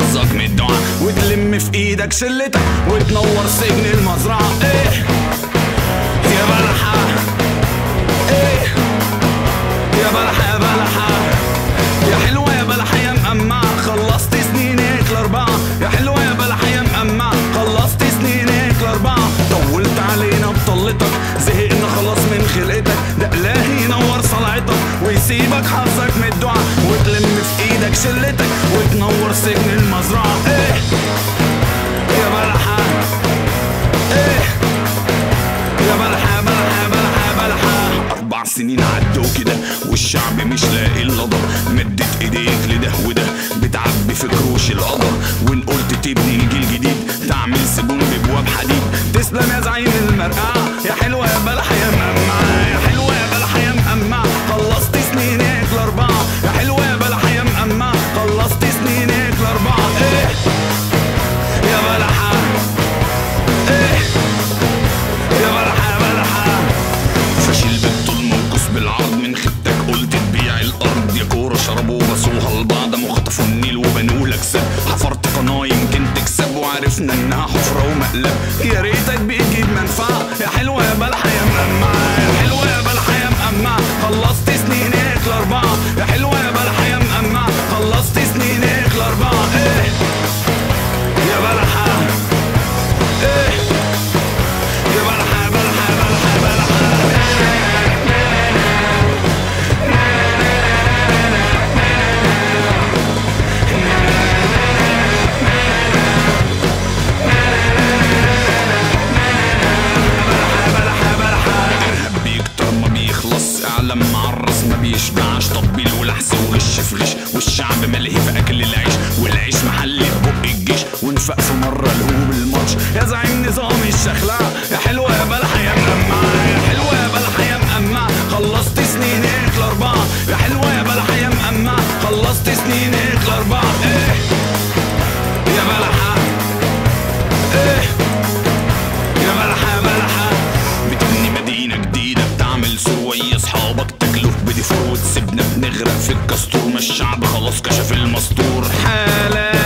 حظك من الدعاء وتلم في ايدك شلتك وتنور سجن المزرعة ايه يا بلحة ايه يا بلحة يا بلحة يا حلوة يا بلحة يا مقمعة خلصت سنينك الأربعة يا حلوة يا بلحة يا مقمعة خلصت سنينك الأربعة طولت علينا بطلتك زهقنا خلاص من خلقتك ده إلهي ينور صلعتك ويسيبك حظك من الدعاء وتلم في إيدك شلتك وتنور سجن المزرعة إيه يا بلحة إيه يا بلحة يا بلحة يا بلحة يا بلحة أربع سنين عدوا كده والشعب مش لاقي القدر مدت إيديك لده وده بتعبي في كروش القدر وإن قلت تبني الجيل جديد تعمل سجون ببواب حديد تسلم يا زعيم المرقعة يا حلوة يا بلحة يا مقمعة يا حلوة يا بلحة يا مقمعة خلصت سنينك الأربعة يا حلوة يا بلحة يا مقمعة خلصت سنينك الأربعة إيه يا بلحة إيه يا بلحة يا بلحة فاشل بالطول موقوس بالعرض من خدتك قلت تبيع الارض يا كوره شربوا بصوها لبعض وخطفوا النيل وبنوا لك سد حفرت قناه يمكن تكسب وعرفنا انها حفره ومقلب يا ريتك بتجيب منفعه يا حلوه يا بلحه يا مقمعه يا حلوه يا بلحه يا مقمعه خلصت سنينك الاربعه يا حلوه يا بلحه يا مقمعه خلصت سنينك الاربعه ايه يا بلحه ايه يا بلحه يا بلحه يا بلحه يا بلحه بلحة بلحة إرهاب بيكتر ما بيخلص إعلام معرس ما بيشبعش تطبيل ولحس وغش في غش والشعب ملهي في أكل العيش والعيش محلي في بق الجيش ونفق في مرة الهوب الماتش يا زعيم نظام الشخلعة يا حلوة يا بلحة يا مقمعة يا حلوة يا بلحة يا مقمعة خلصت سنينك الأربعة يا حلوة يا بلحة يا مقمعة خلصت سنينك الأربعة إيه يا بلحة إيه يا بلحة يا بلحة بتبني مدينة جديدة بتعمل سروية أصحابك تكلف بديفور وتسيبنا بنغرق في الكستور ما الشعب خلاص كشف المستور حالات